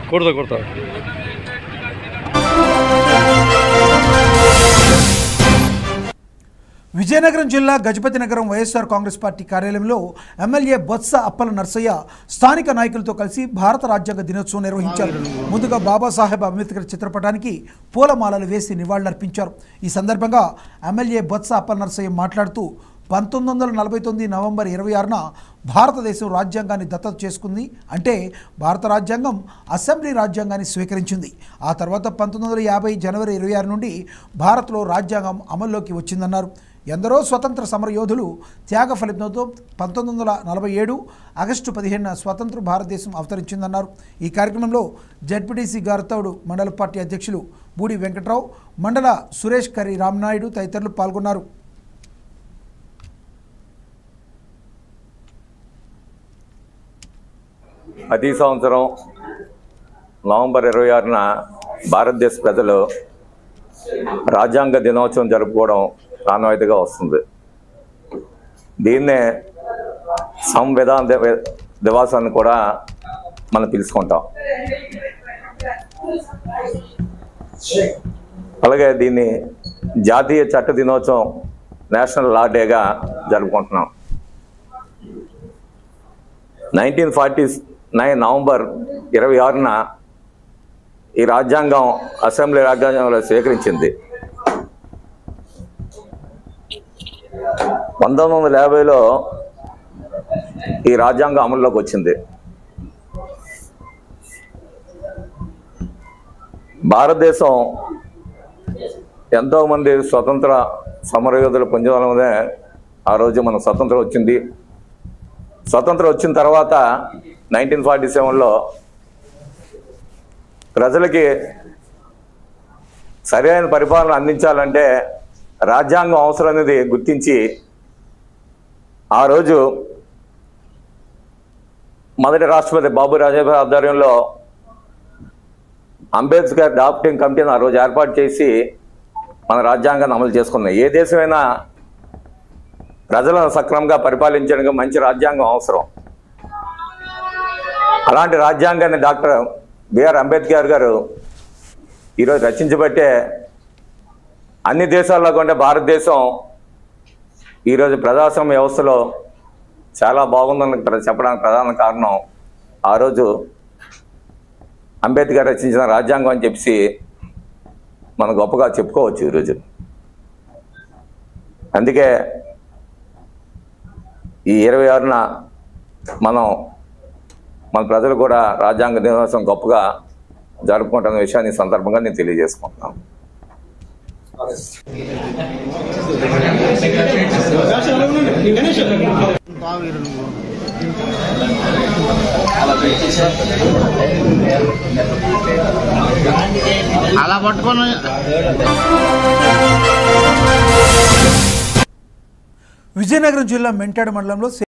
ಕೊಡ್ತಾ ಕೊಡ್ತಾ విజయనగరం జిల్లా గజపతి నగరం వైఎస్ఆర్ కాంగ్రెస్ పార్టీ కార్యాలయంలో ఎమ్మెల్యే బొత్స అప్పల నర్సయ్య స్థానిక నాయకులతో కలిసి భారత రాజ్యాంగ దినోత్సవం నిర్వహించారు ముందుగా బాబాసాహెబ్ అంబేద్కర్ చిత్రపటానికి పూలమాలలు వేసి నివాళులర్పించారు ఈ సందర్భంగా ఎమ్మెల్యే బొత్స అప్పల నర్సయ్య మాట్లాడుతూ పంతొమ్మిది వందల నలభై తొమ్మిది నవంబర్ ఇరవై ఆరున భారతదేశం రాజ్యాంగాన్ని దత్తత చేసుకుంది అంటే భారత రాజ్యాంగం అసెంబ్లీ రాజ్యాంగాన్ని స్వీకరించింది ఆ తర్వాత పంతొమ్మిది వందల యాభై జనవరి ఇరవై ఆరు నుండి భారత్లో రాజ్యాంగం అమల్లోకి వచ్చిందన్నారు ఎందరో స్వతంత్ర సమర యోధులు త్యాగ ఫలితంతో పంతొమ్మిది వందల నలభై ఏడు ఆగస్టు పదిహేనున స్వతంత్ర భారతదేశం అవతరించిందన్నారు ఈ కార్యక్రమంలో జడ్పీటీసీ గారతౌడు మండల పార్టీ అధ్యక్షులు బూడి వెంకట్రావు మండల సురేష్ కర్రి రామనాయుడు తదితరులు పాల్గొన్నారు ప్రతి సంవత్సరం నవంబర్ ఇరవై ఆరున భారతదేశ ప్రజలు రాజ్యాంగ దినోత్సవం జరుపుకోవడం ఆనవాయితీగా వస్తుంది దీన్నే సంవిధాన దివ- దివాస్ అని కూడా మనం పిలుచుకుంటాం అలాగే దీన్ని జాతీయ చట్ట దినోత్సవం నేషనల్ లా డేగా జరుపుకుంటున్నాం నైన్టీన్ ఫార్టీ నైన్ నవంబర్ ఇరవై ఆరున ఈ రాజ్యాంగం అసెంబ్లీ రాజ్యాంగంలో స్వీకరించింది పంతొమ్మిది వందల యాభైలో ఈ రాజ్యాంగం అమల్లోకి వచ్చింది భారతదేశం ఎంతోమంది స్వతంత్ర సమరయోధుల పుంజవలనే ఆ రోజు మనకు స్వతంత్రం వచ్చింది స్వతంత్రం వచ్చిన తర్వాత నైన్టీన్ ఫార్టీ సెవెన్లో ప్రజలకి సరైన పరిపాలన అందించాలంటే రాజ్యాంగం అవసరం అనేది గుర్తించి ఆ రోజు మొదటి రాష్ట్రపతి బాబు రాజేంద్ర ఆధ్వర్యంలో అంబేద్కర్ డాప్టింగ్ కమిటీని ఆ రోజు ఏర్పాటు చేసి మన రాజ్యాంగాన్ని అమలు చేసుకున్నాం ఏ దేశమైనా ప్రజలను సక్రమంగా పరిపాలించడానికి మంచి రాజ్యాంగం అవసరం అలాంటి రాజ్యాంగాన్ని డాక్టర్ బిఆర్ అంబేద్కర్ గారు ఈరోజు రచించబట్టే అన్ని దేశాల్లో కంటే భారతదేశం ఈరోజు ప్రజాస్వామ్య వ్యవస్థలో చాలా బాగుందని ప్ర- చెప్పడానికి ప్రధాన కారణం ఆ రోజు అంబేద్కర్ రచించిన రాజ్యాంగం అని చెప్పి మనం గొప్పగా చెప్పుకోవచ్చు ఈరోజు అందుకే ఈ ఇరవై ఆరున మనం మన ప్రజలు కూడా రాజ్యాంగ దినోత్సవం గొప్పగా జరుపుకుంటున్న విషయాన్ని ఈ సందర్భంగా నేను తెలియజేసుకుంటున్నాను అలా పట్టుకొని విజయనగరం జిల్లా మెంటాడు మండలంలో